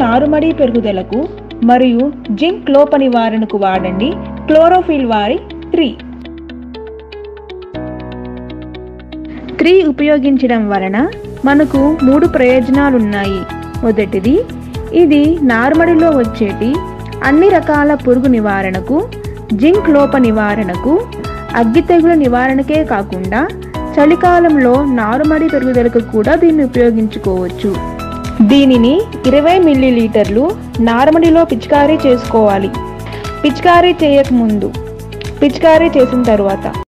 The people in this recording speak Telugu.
నారుమడి పెరుగుదలకు మరియు జింక్ లోప నివారణకు వాడండి క్లోరోఫిల్ వారి త్రీ త్రీ ఉపయోగించడం వలన మనకు మూడు ప్రయోజనాలున్నాయి మొదటిది ఇది నారుమడిలో వచ్చేటి అన్ని రకాల పురుగు నివారణకు జింక్ లోప నివారణకు అగ్గి తెగుల నివారణకే కాకుండా చలికాలంలో నారుమడి పెరుగుదలకు కూడా దీన్ని ఉపయోగించుకోవచ్చు దీనిని ఇరవై మిల్లీలీటర్లు నారుమడిలో పిచికారీ చేసుకోవాలి పిచికారీ చేయకముందు పిచికారీ చేసిన తర్వాత